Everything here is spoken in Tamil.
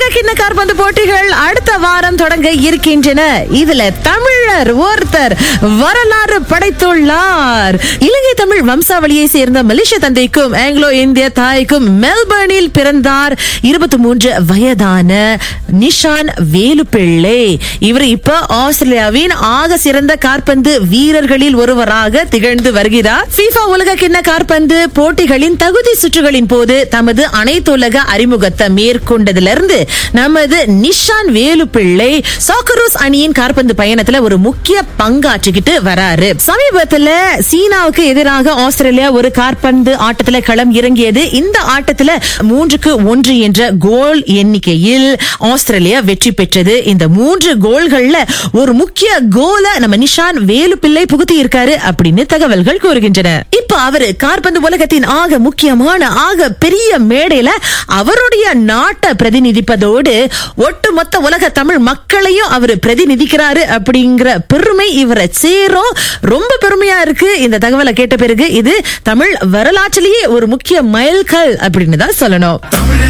கிண்ண காற்பந்து போட்டிகள் அடுத்த வாரம் தொடங்க இருக்கின்றன இதுல தமிழர் ஒருத்தர் வரலாறு படைத்துள்ளார் இலங்கை தமிழ் வம்சாவளியை சேர்ந்த மலேசிய தந்தைக்கும் ஆங்கிலோ இந்திய தாய்க்கும் மெல்பர்னில் பிறந்தார் இருபத்தி மூன்று வயதான நிஷான் வேலுப்பிள்ளை இவர் இப்ப ஆஸ்திரேலியாவின் ஆக சிறந்த காற்பந்து வீரர்களில் ஒருவராக திகழ்ந்து வருகிறார் FIFA உலக கிண்ண காற்பந்து போட்டிகளின் தகுதி சுற்றுகளின் போது தமது அனைத்துலக அறிமுகத்தை மேற்கொண்டதிலிருந்து நமது நிஷான் வேலுப்பிள்ளை சாக்கரோஸ் அணியின் காற்பந்து பயணத்துல ஒரு முக்கிய பங்காற்றிக்கிட்டு வராரு சமீபத்துல சீனாவுக்கு எதிராக ஆஸ்திரேலியா ஒரு காற்பந்து ஆட்டத்துல களம் இறங்கியது இந்த ஆட்டத்துல மூன்றுக்கு ஒன்று என்ற கோல் எண்ணிக்கையில் ஆஸ்திரேலியா வெற்றி பெற்றது இந்த மூன்று கோல்கள்ல ஒரு முக்கிய கோல நம்ம நிஷான் வேலுப்பிள்ளை புகுத்தி இருக்காரு அப்படின்னு தகவல்கள் கூறுகின்றன இப்ப அவரு காற்பந்து உலகத்தின் ஆக முக்கியமான ஆக பெரிய மேடையில அவருடைய நாட்டை பிரதிநிதிப்பதோடு ஒட்டுமொத்த உலக தமிழ் மக்களையும் அவர் பிரதிநிதிக்கிறாரு அப்படிங்கிற பெருமை இவரை சேரும் ரொம்ப பெருமையா இருக்கு இந்த தகவலை கேட்ட பிறகு இது தமிழ் வரலாற்றிலேயே ஒரு முக்கிய மைல்கல் அப்படின்னு தான் சொல்லணும்